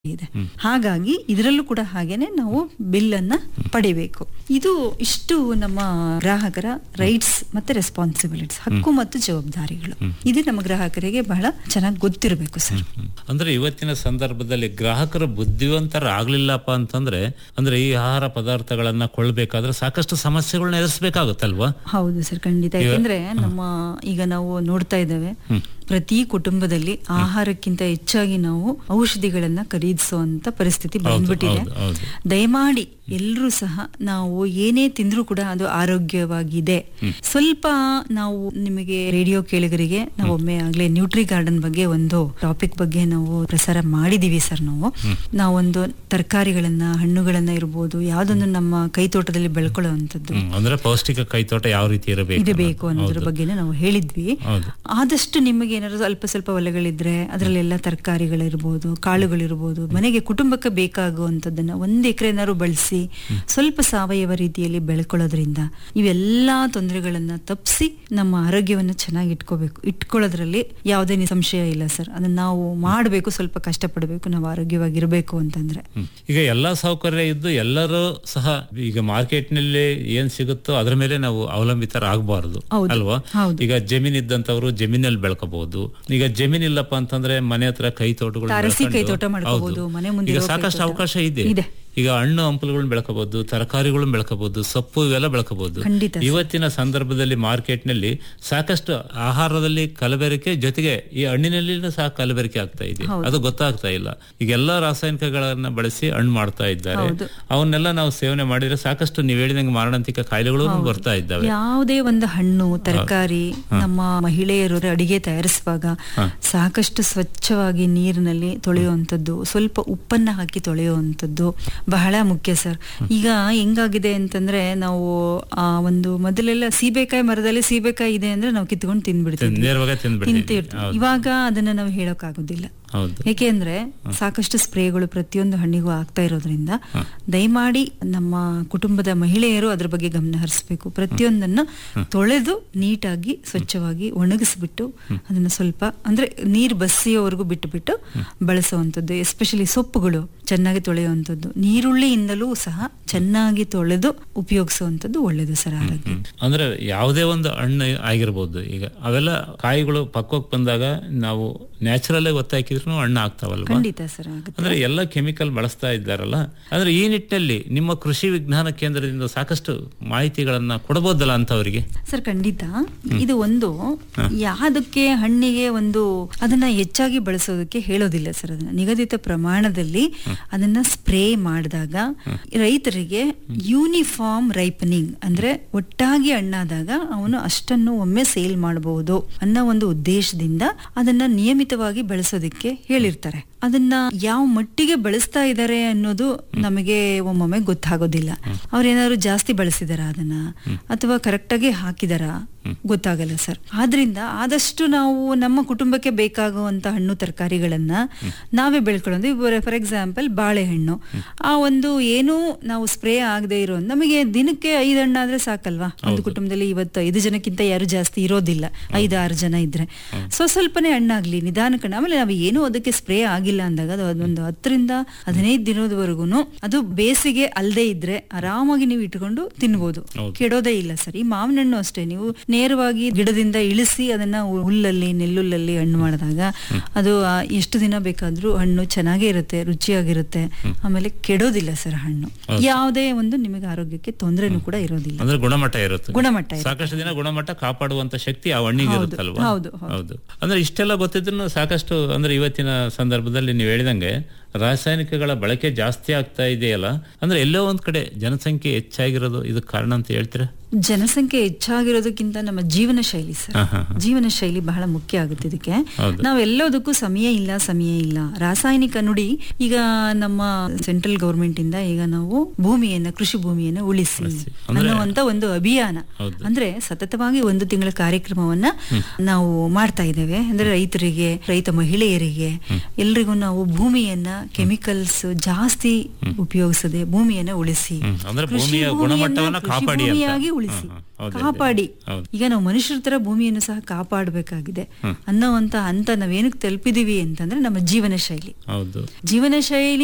ಇದೆ ಹಾಗಾಗಿ ಇದರಲ್ಲೂ ಕೂಡ ಹಾಗೇನೆ ನಾವು ಬಿಲ್ ಅನ್ನ ಪಡಿಬೇಕು ಇದು ಇಷ್ಟು ನಮ್ಮ ಗ್ರಾಹಕರ ರೈಟ್ಸ್ ಮತ್ತೆ ರೆಸ್ಪಾನ್ಸಿಬಿಲಿಟೀಸ್ ಹಕ್ಕು ಮತ್ತು ಜವಾಬ್ದಾರಿಗಳು ಇದು ನಮ್ಮ ಗ್ರಾಹಕರಿಗೆ ಬಹಳ ಚೆನ್ನಾಗಿ ಗೊತ್ತಿರಬೇಕು ಸರ್ ಅಂದ್ರೆ ಇವತ್ತಿನ ಸಂದರ್ಭದಲ್ಲಿ ಗ್ರಾಹಕರು ಬುದ್ಧಿವಂತರಾಗ್ಲಿಲ್ಲಪ್ಪ ಅಂತಂದ್ರೆ ಅಂದ್ರೆ ಈ ಆಹಾರ ಪದಾರ್ಥಗಳನ್ನ ಕೊಳ್ಳಬೇಕಾದ್ರೆ ಸಾಕಷ್ಟು ಸಮಸ್ಯೆಗಳನ್ನ ಎದುರಿಸಬೇಕಾಗುತ್ತಲ್ವಾ ಹೌದು ಸರ್ ಖಂಡಿತ ಯಾಕೆಂದ್ರೆ ನಮ್ಮ ಈಗ ನಾವು ನೋಡ್ತಾ ಇದ್ದೇವೆ ಪ್ರತಿ ಕುಟುಂಬದಲ್ಲಿ ಆಹಾರಕ್ಕಿಂತ ಹೆಚ್ಚಾಗಿ ನಾವು ಔಷಧಿಗಳನ್ನ ಖರೀದಿಸುವಂತ ಪರಿಸ್ಥಿತಿ ಬಂದ್ಬಿಟ್ಟಿದೆ ಹೌದು, ಹೌದು. ದಯಮಾಡಿ ಎಲ್ಲರೂ ಸಹ ನಾವು ಏನೇ ತಿಂದ್ರೂ ಕೂಡ ಅದು ಆರೋಗ್ಯವಾಗಿದೆ ಸ್ವಲ್ಪ ನಾವು ನಿಮಗೆ ರೇಡಿಯೋ ಕೇಳಿಗರಿಗೆ ನಾವು ಒಮ್ಮೆ ಆಗ್ಲೇ ನ್ಯೂಟ್ರಿ ಗಾರ್ಡನ್ ಬಗ್ಗೆ ಒಂದು ಟಾಪಿಕ್ ಬಗ್ಗೆ ನಾವು ಪ್ರಸಾರ ಮಾಡಿದೀವಿ ಸರ್ ನಾವು ನಾವೊಂದು ತರಕಾರಿಗಳನ್ನ ಹಣ್ಣುಗಳನ್ನ ಇರ್ಬೋದು ಯಾವ್ದೊಂದು ನಮ್ಮ ಕೈ ತೋಟದಲ್ಲಿ ಬೆಳ್ಕೊಳ್ಳುವಂಥದ್ದು ಹ್ಮ್. ಅಂದ್ರೆ ಪೌಷ್ಟಿಕ ಕೈತೋಟ ಯಾವ ರೀತಿ ಇರಬೇಕು ಇರಬೇಕು ಅನ್ನೋದ್ರ ಬಗ್ಗೆನೇ ನಾವು ಹೇಳಿದ್ವಿ ಹೌದು. ಆದಷ್ಟು ನಿಮಗೆ ಏನಾದ್ರು ಅಲ್ಪ ಸ್ವಲ್ಪ ಹೊಲಗಳಿದ್ರೆ ಅದರಲ್ಲೆಲ್ಲ ತರಕಾರಿಗಳಿರ್ಬೋದು ಕಾಳುಗಳಿರ್ಬೋದು ಮನೆಗೆ ಕುಟುಂಬಕ್ಕೆ ಬೇಕಾಗುವಂಥದ್ದನ್ನ ಒಂದ್ ಎಕರೆ ಏನಾದ್ರು ಬಳಸಿ ಸ್ವಲ್ಪ ಸಾವಯವ ರೀತಿಯಲ್ಲಿ ಬೆಳ್ಕೊಳ್ಳೋದ್ರಿಂದ ಇವೆಲ್ಲಾ ತೊಂದರೆಗಳನ್ನ ತಪ್ಪಿಸಿ ನಮ್ಮ ಆರೋಗ್ಯವನ್ನ ಚೆನ್ನಾಗಿ ಇಟ್ಕೋಬೇಕು ಇಟ್ಕೊಳ್ಳೋದ್ರಲ್ಲಿ ಯಾವುದೇ ಸಂಶಯ ಇಲ್ಲ ಸರ್ ಅದನ್ನ ನಾವು ಮಾಡಬೇಕು ಸ್ವಲ್ಪ ಕಷ್ಟಪಡಬೇಕು ನಾವು ಆರೋಗ್ಯವಾಗಿರ್ಬೇಕು ಅಂತಂದ್ರೆ ಹ್ಮ್. ಈಗ ಎಲ್ಲಾ ಸೌಕರ್ಯ ಇದ್ದು ಎಲ್ಲರೂ ಸಹ ಈಗ ಮಾರ್ಕೆಟ್ ನಲ್ಲಿ ಏನ್ ಸಿಗುತ್ತೋ ಅದ್ರ ಮೇಲೆ ನಾವು ಅವಲಂಬಿತರಾಗಬಾರದು ಹೌದು. ಅಲ್ವಾ ಹೌದು. ಈಗ ಜಮೀನ್ ಇದ್ದಂತವ್ರು ಜಮೀನಲ್ಲಿ ಬೆಳ್ಕೋಬಹುದು ಈಗ ಜಮೀನ್ ಇಲ್ಲಪ್ಪ ಅಂತಂದ್ರೆ ಮನೆ ಹತ್ರ ಕೈ ತೋಟಗಳು ತಾರಸಿ ಬೆಳ್ಕೊಂಡು- ಕೈ ತೋಟ ಮಾಡ್ಕೋಬಹುದು, ಹೌದು. ಮನೆ ಮುಂದೆ ಈಗ ಇರೋ ಕೈ ಸಾಕಷ್ಟು ತೋಟ. ಅವಕಾಶ ಇದೆ ಇದೆ. ಈಗ ಹಣ್ಣು ಹಂಪಲುಗಳನ್ನ ಬೆಳ್ಕೋಬಹುದು ತರಕಾರಿಗಳನ್ನ ಬೆಳ್ಕೋಬಹುದು ಸೊಪ್ಪು ಇವೆಲ್ಲ ಬೆಳ್ಕೋಬಹುದು ಖಂಡಿತ ಸರ್. ಇವತ್ತಿನ ಸಂದರ್ಭದಲ್ಲಿ ಮಾರ್ಕೆಟ್ ನಲ್ಲಿ ಸಾಕಷ್ಟು ಆಹಾರದಲ್ಲಿ ಕಲಬೆರಕೆ ಜೊತೆಗೆ ಈ ಹಣ್ಣಿನಲ್ಲಿ ಸಹ ಕಲಬೆರಕೆ ಆಗ್ತಾ ಇದೆ ಅದು ಗೊತ್ತಾಗ್ತಾ ಇಲ್ಲ ಈಗ ಎಲ್ಲಾ ರಾಸಾಯನಿಕಗಳನ್ನ ಬಳಸಿ ಹಣ್ಣು ಮಾಡ್ತಾ ಇದ್ದಾರೆ ಹೌದು. ಅವನ್ನೆಲ್ಲ ನಾವು ಸೇವನೆ ಮಾಡಿದ್ರೆ ಸಾಕಷ್ಟು ನೀವು ಹೇಳಿದಂಗೆ ಮಾರಣಾಂತಿಕ ಕಾಯಿಲೆಗಳು ಬರ್ತಾ ಇದ್ದಾವೆ ಯಾವುದೇ ಒಂದು ಹಣ್ಣು ತರಕಾರಿ ನಮ್ಮ ಮಹಿಳೆಯರು ಅಡಿಗೆ ತಯಾರಿಸುವಾಗ ಸಾಕಷ್ಟು ಸ್ವಚ್ಛವಾಗಿ ನೀರಿನಲ್ಲಿ ತೊಳೆಯುವಂಥದ್ದು ಸ್ವಲ್ಪ ಉಪ್ಪನ್ನ ಹಾಕಿ ತೊಳೆಯುವಂಥದ್ದು ಬಹಳ ಮುಖ್ಯ ಸರ್ ಈಗ ಹೆಂಗಾಗಿದೆ ಅಂತಂದ್ರೆ ನಾವು ಆ ಒಂದು ಮೊದಲೆಲ್ಲ ಸೀಬೆಕಾಯಿ ಮರದಲ್ಲಿ ಸೀಬೆಕಾಯಿ ಇದೆ ಅಂದ್ರೆ ನಾವು ಕಿತ್ಕೊಂಡು ತಿಂದ್ಬಿಡ್ತೀವಿ ನೇರವಾಗಿ ತಿಂದ್ಬಿಡ್ತೀವಿ ತಿಂತಿರ್ತೀವಿ ಇವಾಗ ಅದನ್ನ ನಾವು ಹೇಳೋಕ್ಕಾಗೋದಿಲ್ಲ ಹೌದು ಏಕೆಂದ್ರೆ ಸಾಕಷ್ಟು ಸ್ಪ್ರೇಗಳು ಪ್ರತಿಯೊಂದು ಹಣ್ಣಿಗೂ ಆಗ್ತಾ ಇರೋದ್ರಿಂದ ದಯಮಾಡಿ ನಮ್ಮ ಕುಟುಂಬದ ಮಹಿಳೆಯರು ಅದ್ರ ಬಗ್ಗೆ ಗಮನ ಹರಿಸಬೇಕು ಪ್ರತಿಯೊಂದನ್ನು ತೊಳೆದು ನೀಟಾಗಿ ಸ್ವಚ್ಛವಾಗಿ ಒಣಗಿಸ್ಬಿಟ್ಟು ಅದನ್ನ ಸ್ವಲ್ಪ ಅಂದ್ರೆ ನೀರು ಬಸಿಯೋವರೆಗೂ ಬಿಟ್ಟು ಬಿಟ್ಟು ಬಳಸುವಂಥದ್ದು ಎಸ್ಪೆಷಲಿ ಸೊಪ್ಪುಗಳು ಚೆನ್ನಾಗಿ ತೊಳೆಯುವಂಥದ್ದು ನೀರುಳ್ಳಿಯಿಂದಲೂ ಸಹ ಚೆನ್ನಾಗಿ ತೊಳೆದು ಉಪಯೋಗಿಸುವಂಥದ್ದು ಒಳ್ಳೇದು ಸರ್ ಆರೋಗ್ಯ ಅಂದ್ರೆ ಯಾವುದೇ ಒಂದು ಹಣ್ಣು ಆಗಿರ್ಬೋದು ಈಗ ಅವೆಲ್ಲ ಕಾಯಿಗಳು ಪಕ್ವಕ್ಕೆ ಬಂದಾಗ ನಾವು ನ್ಯಾಚುರಲ್ ಆಗಿ ಒತ್ತಾಕಿದ್ರು ಹಣ್ಣು ಆಗ್ತಾವಲ್ವಾ ಖಂಡಿತ ಸರ್ ಆಗುತ್ತೆ ಅಂದ್ರೆ ಎಲ್ಲ ಕೆಮಿಕಲ್ ಬಳಸ್ತಾ ಇದ್ದಾರಲ್ಲ ಅಂದ್ರೆ ಈ ನಿಟ್ಟಿನಲ್ಲಿ ನಿಮ್ಮ ಕೃಷಿ ವಿಜ್ಞಾನ ಕೇಂದ್ರದಿಂದ ಸಾಕಷ್ಟು ಮಾಹಿತಿಗಳನ್ನ ಕೊಡಬಹುದಲ್ಲ ಅಂತವರಿಗೆ ಸರ್ ಖಂಡಿತ ಇದು ಒಂದು ಯಾವ್ದಕ್ಕೆ ಹಣ್ಣಿಗೆ ಒಂದು ಅದನ್ನ ಹೆಚ್ಚಾಗಿ ಬಳಸೋದಕ್ಕೆ ಹೇಳೋದಿಲ್ಲ ಸರ್ ಅದನ್ನ ನಿಗದಿತ ಪ್ರಮಾಣದಲ್ಲಿ ಅದನ್ನ ಸ್ಪ್ರೇ ಮಾಡಿದಾಗ ರೈತರಿಗೆ ಯೂನಿಫಾರ್ಮ್ ರೈಪನಿಂಗ್ ಅಂದ್ರೆ ಒಟ್ಟಾಗಿ ಹಣ್ಣಾದಾಗ ಅವನು ಅಷ್ಟನ್ನು ಒಮ್ಮೆ ಸೇಲ್ ಮಾಡಬಹುದು ಅನ್ನೋ ಒಂದು ಉದ್ದೇಶದಿಂದ ಅದನ್ನ ನಿಯಮಿತವಾಗಿ ಬಳಸೋದಕ್ಕೆ ಹೇಳಿರ್ತಾರೆ ಅದನ್ನ ಯಾವ ಮಟ್ಟಿಗೆ ಬಳಸ್ತಾ ಇದ್ದಾರೆ ಅನ್ನೋದು ನಮಗೆ ಒಮ್ಮೊಮ್ಮೆ ಗೊತ್ತಾಗೋದಿಲ್ಲ ಅವ್ರೇನಾದ್ರು ಜಾಸ್ತಿ ಬಳಸಿದಾರ ಅದನ್ನ ಅಥವಾ ಕರೆಕ್ಟಾಗಿ ಹಾಕಿದಾರ ಗೊತ್ತಾಗಲ್ಲ ಸರ್ ಆದ್ರಿಂದ ಆದಷ್ಟು ನಾವು ನಮ್ಮ ಕುಟುಂಬಕ್ಕೆ ಬೇಕಾಗುವಂತ ಹಣ್ಣು ತರಕಾರಿಗಳನ್ನ ನಾವೇ ಬೆಳ್ಕೊಳ್ಳೋದು ಫಾರ್ ಎಕ್ಸಾಂಪಲ್ ಬಾಳೆಹಣ್ಣು ಆ ಒಂದು ಏನು ನಾವು ಸ್ಪ್ರೇ ಆಗದೆ ಇರೋ ನಮಗೆ ದಿನಕ್ಕೆ ಐದು ಹಣ್ಣಾದ್ರೆ ಸಾಕಲ್ವಾ ಒಂದು ಕುಟುಂಬದಲ್ಲಿ ಇವತ್ತು ಐದು ಜನಕ್ಕಿಂತ ಯಾರು ಜಾಸ್ತಿ ಇರೋದಿಲ್ಲ ಐದು ಆರು ಜನ ಇದ್ರೆ ಸೊ ಸ್ವಲ್ಪನೇ ಹಣ್ಣಾಗ್ಲಿ ನಿಧಾನಕ್ಕೆ ಆಮೇಲೆ ನಾವು ಏನು ಅದಕ್ಕೆ ಸ್ಪ್ರೇ ಆಗಿಲ್ಲ ಅಂದಾಗ ಅದು ಅದೊಂದು ಹತ್ತರಿಂದ ಹದಿನೈದು ದಿನದವರೆಗೂ ಅದು ಬೇಸಿಗೆ ಅಲ್ಲದೆ ಇದ್ರೆ ಆರಾಮಾಗಿ ನೀವು ಇಟ್ಕೊಂಡು ತಿನ್ಬೋದು ಕೆಡೋದೇ ಇಲ್ಲ ಸರ್ ಈ ಮಾವಿನ ಹಣ್ಣು ಅಷ್ಟೇ ನೀವು ನೇರವಾಗಿ ಗಿಡದಿಂದ ಇಳಿಸಿ ಅದನ್ನ ಹುಲ್ಲಲ್ಲಿ ನೆಲ್ಲುಲ್ಲಲ್ಲಿ ಹಣ್ಣು ಮಾಡಿದಾಗ ಅದು ಆ, ಎಷ್ಟು ದಿನ ಬೇಕಾದ್ರೂ ಹಣ್ಣು ಚೆನ್ನಾಗೇ ಇರುತ್ತೆ ರುಚಿಯಾಗಿರುತ್ತೆ ಆಮೇಲೆ ಕೆಡೋದಿಲ್ಲ ಸರ್ ಹಣ್ಣು ಯಾವುದೇ ಒಂದು ನಿಮಗೆ ಆರೋಗ್ಯಕ್ಕೆ ತೊಂದರೆನೂ ಕೂಡ ಇರೋದಿಲ್ಲ ಅಂದ್ರೆ ಗುಣಮಟ್ಟ ಇರುತ್ತೆ ಗುಣಮಟ್ಟ ಇರುತ್ತೆ. ಸಾಕಷ್ಟು ದಿನ ಗುಣಮಟ್ಟ ಕಾಪಾಡುವಂತ ಶಕ್ತಿ ಆ ಹಣ್ಣಿಗೆ ಹೌದು, ಇರುತ್ತಲ್ವಾ ಹೌದು, ಹೌದು ಅಂದ್ರೆ ಇಷ್ಟೆಲ್ಲ ಗೊತ್ತಿದ್ರು ಸಾಕಷ್ಟು ಅಂದ್ರೆ ಇವತ್ತಿನ ಸಂದರ್ಭದಲ್ಲಿ ನೀವು ಹೇಳಿದಂಗೆ ರಾಸಾಯನಿಕಗಳ ಬಳಕೆ ಜಾಸ್ತಿ ಆಗ್ತಾ ಇದೆಯಲ್ಲ ಅಂದ್ರೆ ಎಲ್ಲೋ ಒಂದ್ ಕಡೆ ಜನಸಂಖ್ಯೆ ಹೆಚ್ಚಾಗಿರೋದು ಇದಕ್ಕೆ ಕಾರಣ ಅಂತ ಹೇಳ್ತೀರಾ ಜನಸಂಖ್ಯೆ ಹೆಚ್ಚಾಗಿರೋದಕ್ಕಿಂತ ನಮ್ಮ ಜೀವನ ಶೈಲಿ ಸರ್ ಹಾ, ಹಾ, ಜೀವನ ಶೈಲಿ ಬಹಳ ಮುಖ್ಯ ಆಗುತ್ತೆ ಇದಕ್ಕೆ ಹೌದು. ನಾವೆಲ್ಲದಕ್ಕೂ ಸಮಯ ಇಲ್ಲ ಸಮಯ ಇಲ್ಲ ರಾಸಾಯನಿಕ ನುಡಿ ಈಗ ನಮ್ಮ ಸೆಂಟ್ರಲ್ ಗೌರ್ಮೆಂಟ್ ಇಂದ ಈಗ ನಾವು ಭೂಮಿಯನ್ನ ಕೃಷಿ ಭೂಮಿಯನ್ನ ಉಳಿಸಿ ಅನ್ನುವಂತ ಒಂದು ಅಭಿಯಾನ ಹೌದು. ಅಂದ್ರೆ ಸತತವಾಗಿ ಒಂದು ತಿಂಗಳ ಕಾರ್ಯಕ್ರಮವನ್ನ ನಾವು ಮಾಡ್ತಾ ಇದ್ದೇವೆ ಅಂದ್ರೆ ರೈತರಿಗೆ ರೈತ ಮಹಿಳೆಯರಿಗೆ ಎಲ್ರಿಗೂ ನಾವು ಭೂಮಿಯನ್ನ ಕೆಮಿಕಲ್ಸ್ ಜಾಸ್ತಿ ಉಪಯೋಗಿಸದೆ ಭೂಮಿಯನ್ನ ಉಳಿಸಿ ಹ್ಮ್. ಅಂದ್ರೆ ಕೃಷಿ ಭೂಮಿಯ ಭೂಮಿಯನ್ನ ಗುಣಮಟ್ಟವನ್ನ ಕೃಷಿ ಕಾಪಾಡಿ ಅಂತ. ಭೂಮಿಯಾಗಿ ಉಳಿಸಿ ಹ್ಮ್, ಹ್ಮ್. ಹೌದು, ಹೌದು. ಕಾಪಾಡಿ ಹೌದು. ಈಗ ನಾವು ಮನುಷ್ಯರ ತರ ಭೂಮಿಯನ್ನು ಸಹ ಕಾಪಾಡಬೇಕಾಗಿದೆ ಅನ್ನೋವಂತ ಹಂತ ನಾವೇನಕ್ಕೆ ತಲುಪಿದೀವಿ ಅಂತಂದ್ರೆ ನಮ್ಮ ಜೀವನ ಶೈಲಿ ಹೌದು ಜೀವನ ಶೈಲಿ